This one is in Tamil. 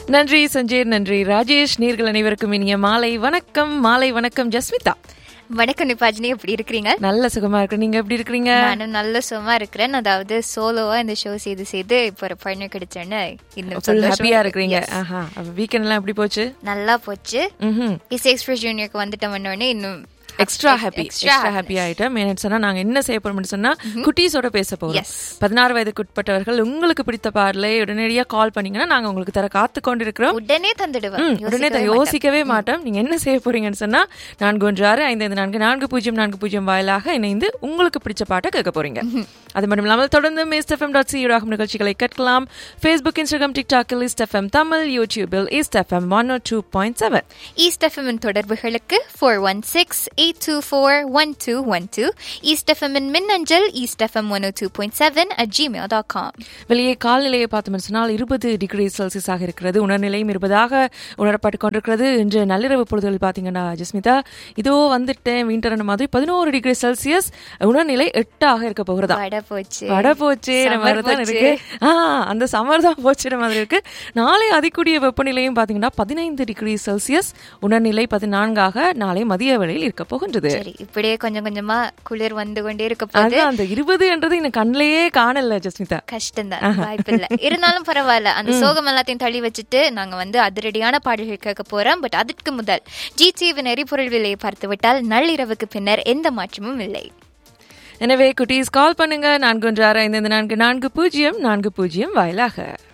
நன்றி சஞ்சய் நன்றி ராஜேஷ் நீர்கள் அனைவருக்கும் இனிய மாலை வணக்கம் மாலை வணக்கம் ஜஸ்மிதா வணக்கம் நிபாஜினி எப்படி இருக்கிறீங்க நல்ல சுகமா இருக்கு நீங்க எப்படி இருக்கிறீங்க நானும் நல்ல சுகமா இருக்கிறேன் அதாவது சோலோவா இந்த ஷோ செய்து செய்து இப்போ ஒரு பையன் கிடைச்சேன்னு இன்னும் ஃபுல் சந்தோஷமா ஹாப்பியா இருக்கு. இருக்கிறீங்க Yes. ஆஹா வீக்கெண்ட் எல்லாம் எப்படி போச்சு நல்லா போச்சு ம்ஹும். இஸ் எக்ஸ்பிரஸ் ஜூனியருக்கு வந்துட்டோம் உடனே இன்னும் extra happy extra extra happiness. Happy ஆயிட்டோம் ஏன்னு சொன்னா நாங்க என்ன செய்ய போறோம்னு சொன்னா குட்டீஸோட பேச போறோம் Yes. பதினாறு வயதுக்குட்பட்டவர்கள் உங்களுக்கு பிடித்த பாடலை உடனடியா கால் பண்ணீங்கன்னா நாங்க உங்களுக்கு தர காத்து கொண்டிருக்கிறோம் உடனே தந்துடுவேன் ம், உடனே தான் யோசிக்கவே மாட்டோம் நீங்க என்ன செய்ய போறீங்கன்னு சொன்னா நான்கு ஒன்று ஆறு ஐந்து ஐந்து நான்கு நான்கு பூஜ்ஜியம் நான்கு பூஜ்ஜியம் வாயிலாக இணைந்து உங்களுக்கு பிடிச்ச பாட்டை கேட்க போறீங்க அது மட்டும் இல்லாமல் தொடர்ந்து மிஸ்ட் எஃப்எம் டாட் சி நிகழ்ச்சிகளை கேட்கலாம் ஃபேஸ்புக் இன்ஸ்டாகிராம் டிக்டாக்கில் இஸ்ட் எஃப்எம் தமிழ் யூடியூபில் East FM one two point seven East எஃப்எம்மின் தொடர்புகளுக்கு four one six eight two four one two one two East எஃப்எம்மின் மின்னஞ்சல் East FM one two point seven at Gmail dot com வெளியே கால்நிலையை பார்த்தோம்னு சொன்னால் இருபது டிகிரி செல்சியஸாக இருக்கிறது உணர்நிலையும் இருப்பதாக உணரப்பட்டு கொண்டிருக்கிறது இன்று நள்ளிரவு பொழுதுகள் பார்த்தீங்கன்னா ஜஸ்மிதா இதோ வந்துட்டேன் விண்டர் மாதிரி பதினோரு டிகிரி செல்சியஸ் உணர்நிலை எட்டாக இருக்க போகிறதா வட போச்சு வட போச்சு Summer மாதிரி தான் போச்சு. இருக்கு ஆ அந்த சம்மர் தான் போச்சுற மாதிரி இருக்கு நாளை அதிகூடிய வெப்பநிலையும் பாத்தீங்கன்னா பதினைந்து டிகிரி செல்சியஸ் உணர்நிலை பதினான்காக நாளை மதிய வேளையில் இருக்க போகின்றது சரி இப்படியே கொஞ்சம் கொஞ்சமா குளிர் வந்து கொண்டே இருக்க போகுது அது அந்த இருபதுன்றது எனக்கு கண்ணிலேயே காணல ஜஸ்மிதா கஷ்டம்தான் வாய்ப்பில்லை இருந்தாலும் பரவாயில்ல அந்த சோகம் எல்லாத்தையும் தள்ளி வச்சுட்டு நாங்க வந்து அதிரடியான பாடல்கள் கேட்க போறோம் பட் அதற்கு முதல் ஜிடிவின் எரிபொருள் விலையை பார்த்து விட்டால் நள்ளிரவுக்கு பின்னர் எந்த மாற்றமும் இல்லை எனவே குட்டீஸ் கால் பண்ணுங்க நான்கு ஒன்று ஆறு ஐந்து ஐந்து நான்கு நான்கு பூஜ்ஜியம் நான்கு பூஜ்ஜியம் வாயிலாக